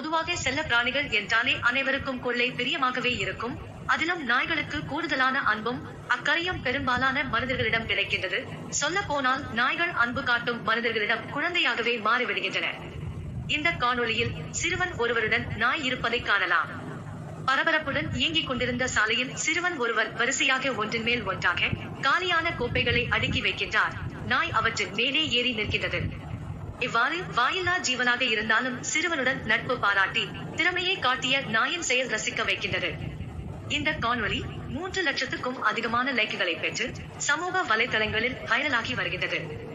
பொதுவாக செல்ல பிராணிகள் என்றாலே அனைவருக்கும் கொள்ளை பிரியமாகவே இருக்கும் அதிலும் நாய்களுக்கு கூடுதலான அன்பும் அக்கறையும் பெரும்பாலான மனிதர்களிடம் கிடைக்கின்றது சொல்ல போனால் நாய்கள் அன்பு காட்டும் மனிதர்களிடம் குழந்தையாகவே மாறிவிடுகின்றன இந்த காணொளியில் சிறுவன் ஒருவருடன் நாய் இருப்பதை காணலாம் பரபரப்புடன் இயங்கிக் கொண்டிருந்த சாலையில் சிறுவன் ஒருவர் வரிசையாக ஒன்றின் மேல் ஒன்றாக காலியான கோப்பைகளை அடுக்கி வைக்கின்றார் நாய் அவற்றின் மேலே ஏறி நிற்கின்றது இவ்வாறு வாயில்லா ஜீவனாக இருந்தாலும் சிறுவனுடன் நட்பு பாராட்டி திறமையை காட்டிய நாயின் செயல் ரசிக்க வைக்கின்றது இந்த காணொளி மூன்று லட்சத்துக்கும் அதிகமான லைக்குகளை பெற்று சமூக வலைதளங்களில் வைரலாகி வருகின்றது